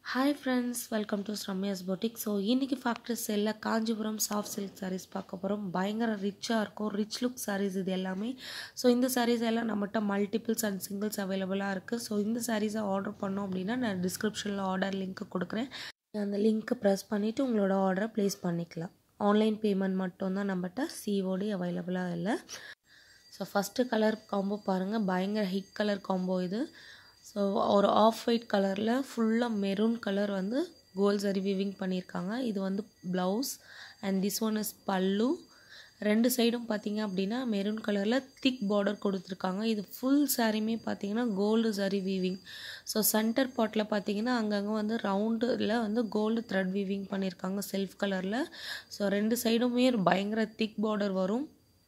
hi friends welcome to Ramya's boutique so இன்றைக்கி factory சேலில் Kanchipuram soft silk sarees பார்க்க போகிறோம் பயங்கர ரிச்சாக இருக்கும் ரிச் லுக் sarees இது எல்லாமே ஸோ இந்த sarees எல்லாம் நம்மகிட்ட மல்டிபிள்ஸ் அண்ட் சிங்கிள்ஸ் அவைலபிளாக இருக்குது ஸோ இந்த சாரீஸை ஆர்டர் பண்ணோம் அப்படின்னா நான் டிஸ்கிரிப்ஷனில் ஆர்டர் லிங்க் கொடுக்குறேன் அந்த லிங்க்கை ப்ரெஸ் பண்ணிவிட்டு உங்களோட ஆர்டரை ப்ளேஸ் பண்ணிக்கலாம் ஆன்லைன் பேமெண்ட் மட்டும்தான் நம்மகிட்ட சிஓடி அவைலபிளாக இல்லை ஸோ ஃபஸ்ட்டு கலர் காம்போ பாருங்கள் பயங்கர ஹிட் கலர் காம்போ இது ஸோ ஒரு ஆஃப் ஒயிட் கலரில் ஃபுல்லாக மெரூன் கலர் வந்து கோல் சரி விவிங் பண்ணியிருக்காங்க இது வந்து blouse and this one is pallu ரெண்டு சைடும் பார்த்தீங்க அப்படின்னா மெரூன் கலரில் திக் பார்டர் கொடுத்துருக்காங்க இது ஃபுல் சாரியுமே பார்த்தீங்கன்னா கோல்டு சரி வீவிங் ஸோ சென்டர் பாட்டில் பார்த்தீங்கன்னா அங்கங்கே வந்து ரவுண்டில் வந்து கோல்டு த்ரெட் வீவிங் பண்ணியிருக்காங்க செல்ஃப் கலரில் ஸோ ரெண்டு சைடுமே பயங்கர திக் பார்டர் வரும்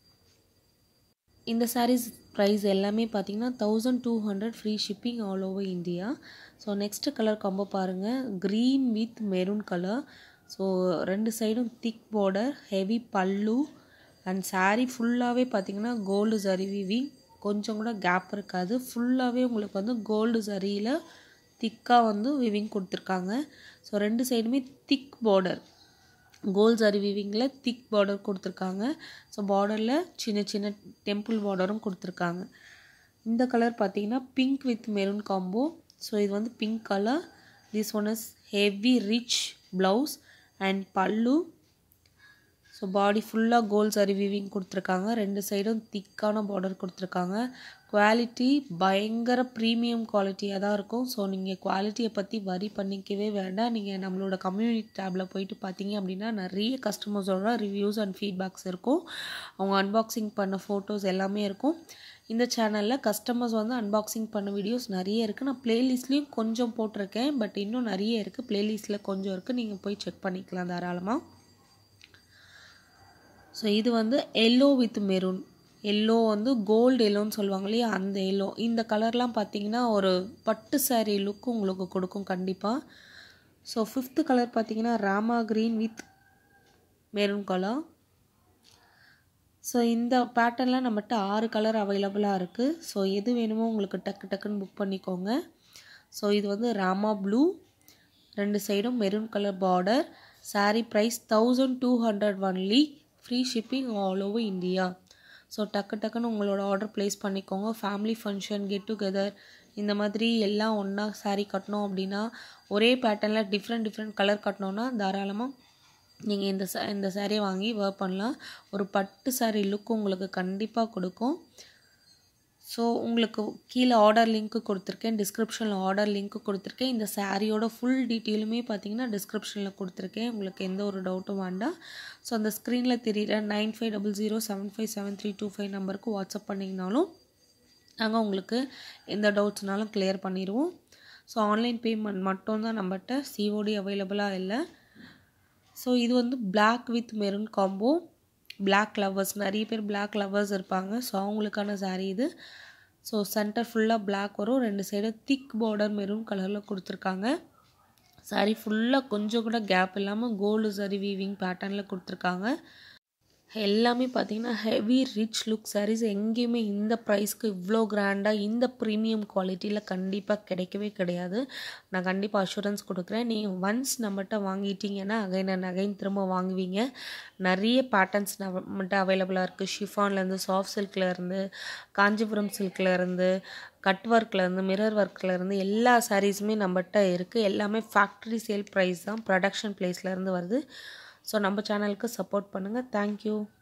இந்த சாரீஸ் ப்ரைஸ் எல்லாமே பார்த்தீங்கன்னா thousand two hundred free shipping all over India so next colour combo பாருங்கள் green with maroon colour so ரெண்டு சைடும் thick border heavy pallu and sari ஃபுல்லாகவே பார்த்தீங்கன்னா கோல்டு சரி வீவிங் கொஞ்சம் கூட கேப் இருக்காது ஃபுல்லாகவே உங்களுக்கு வந்து கோல்டு சரியில் திக்காக வந்து விவிங் கொடுத்துருக்காங்க ஸோ ரெண்டு சைடுமே திக் பார்டர் கோல் சரி வீவிங்கில் திக் பார்டர் கொடுத்துருக்காங்க ஸோ பார்டரில் சின்ன சின்ன டெம்பிள் பார்டரும் கொடுத்துருக்காங்க இந்த கலர் பார்த்தீங்கன்னா pink with maroon combo so இது வந்து pink colour this one is heavy rich blouse and pallu so body ஃபுல்லாக கோல் சரி வீவிங் கொடுத்துருக்காங்க ரெண்டு சைடும் திக்கான பார்டர் கொடுத்துருக்காங்க குவாலிட்டி பயங்கர ப்ரீமியம் குவாலிட்டியாக தான் இருக்கும் ஸோ நீங்கள் குவாலிட்டியை பற்றி வரி பண்ணிக்கவே வேண்டாம் நீங்கள் நம்மளோட கம்யூனிட்டி டேப்பில் போயிட்டு பார்த்தீங்க அப்படின்னா நிறைய கஸ்டமர்ஸோட ரிவ்யூஸ் அண்ட் ஃபீட்பேக்ஸ் இருக்கும் அவங்க அன்பாக்சிங் பண்ண ஃபோட்டோஸ் எல்லாமே இருக்கும் இந்த சேனலில் கஸ்டமர்ஸ் வந்து அன்பாக்சிங் பண்ண வீடியோஸ் நிறைய இருக்குது நான் ப்ளேலிஸ்ட்லேயும் கொஞ்சம் போட்டிருக்கேன் பட் இன்னும் நிறைய இருக்குது ப்ளேலிஸ்ட்டில் கொஞ்சம் இருக்குது நீங்கள் போய் செக் பண்ணிக்கலாம் தாராளமாக ஸோ இது வந்து எல்லோ வித் மெரூன் எல்லோ வந்து கோல்டு எல்லோன்னு சொல்லுவாங்க இல்லையா அந்த எல்லோ இந்த கலர்லாம் பார்த்தீங்கன்னா ஒரு பட்டு சாரீ லுக்கு உங்களுக்கு கொடுக்கும் கண்டிப்பாக ஸோ ஃபிஃப்த்து கலர் பார்த்தீங்கன்னா Rama green with maroon colour so இந்த பேட்டர்னில் நம்மகிட்ட ஆறு கலர் அவைலபிளாக இருக்குது ஸோ எது வேணுமோ உங்களுக்கு டக்கு டக்குன்னு புக் பண்ணிக்கோங்க ஸோ இது வந்து ராமா ப்ளூ ரெண்டு சைடும் maroon colour border sari price thousand two hundred only free shipping all over India so டக்கு டக்குன்னு உங்களோட ஆர்டர் ப்ளேஸ் பண்ணிக்கோங்க ஃபேமிலி ஃபங்க்ஷன் கெட் டுகெதர் இந்த மாதிரி எல்லாம் ஒன்றா சாரீ கட்டணும் அப்படின்னா ஒரே பேட்டர்னில் டிஃப்ரெண்ட் டிஃப்ரெண்ட் கலர் கட்டினோன்னா தாராளமாக நீங்கள் இந்த ச இந்த சாரியை வாங்கி வேர் பண்ணலாம் ஒரு பட்டு சாரீ லுக் உங்களுக்கு கண்டிப்பாக கொடுக்கும் ஸோ உங்களுக்கு கீழே ஆர்டர் லிங்க்கு கொடுத்துருக்கேன் டிஸ்கிரிப்ஷனில் ஆர்டர் லிங்க்கு கொடுத்துருக்கேன் இந்த சாரியோட ஃபுல் டீட்டெயிலுமே பார்த்தீங்கன்னா டிஸ்கிரிப்ஷனில் கொடுத்துருக்கேன் உங்களுக்கு எந்த ஒரு டவுட்டும் வேண்டாம் ஸோ அந்த ஸ்க்ரீனில் தெரியிற nine five double zero seven five seven three two five நம்பருக்கு வாட்ஸ்அப் பண்ணிங்கனாலும் நாங்கள் உங்களுக்கு எந்த டவுட்ஸ்னாலும் கிளியர் பண்ணிடுவோம் ஸோ ஆன்லைன் பேமெண்ட் மட்டும்தான் நம்மகிட்ட சிஓடி அவைலபிளாக இல்லை ஸோ இது வந்து black with maroon combo black lovers நிறைய பேர் பிளாக் லவர்ஸ் இருப்பாங்க ஸோ அவங்களுக்கான சாரீ இது ஸோ சென்டர் ஃபுல்லாக பிளாக் வரும் ரெண்டு சைடு திக் பார்டர் மெரூன் கலரில் கொடுத்துருக்காங்க சாரீ ஃபுல்லாக கொஞ்சம் கூட கேப் இல்லாமல் கோல்டு சரி வீவிங் பேட்டர்னில் கொடுத்துருக்காங்க எல்லாமே பார்த்தீங்கன்னா ஹெவி ரிச் லுக் சாரீஸ் எங்கேயுமே இந்த ப்ரைஸ்க்கு இவ்வளோ கிராண்டாக இந்த ப்ரீமியம் குவாலிட்டியில் கண்டிப்பாக கிடைக்கவே கிடையாது நான் கண்டிப்பாக அஷூரன்ஸ் கொடுக்குறேன் நீங்கள் ஒன்ஸ் நம்மகிட்ட வாங்கிட்டீங்கன்னா அகைன் அண்ட் அகைன் திரும்ப வாங்குவீங்க நிறைய பேட்டர்ன்ஸ் நம்மகிட்ட அவைலபிளாக இருக்குது ஷிஃபான்லேருந்து சாஃப்ட் சில்க்லேருந்து காஞ்சிபுரம் சில்க்லேருந்து கட் ஒர்க்லேருந்து மிரர் ஒர்க்லேருந்து எல்லா சாரீஸுமே நம்மகிட்ட இருக்குது எல்லாமே ஃபேக்ட்ரி சேல் ப்ரைஸ் தான் ப்ரொடக்ஷன் ப்ளேஸ்லேருந்து வருது ஸோ நம்ம சேனலுக்கு சப்போர்ட் பண்ணுங்கள் தேங்க்யூ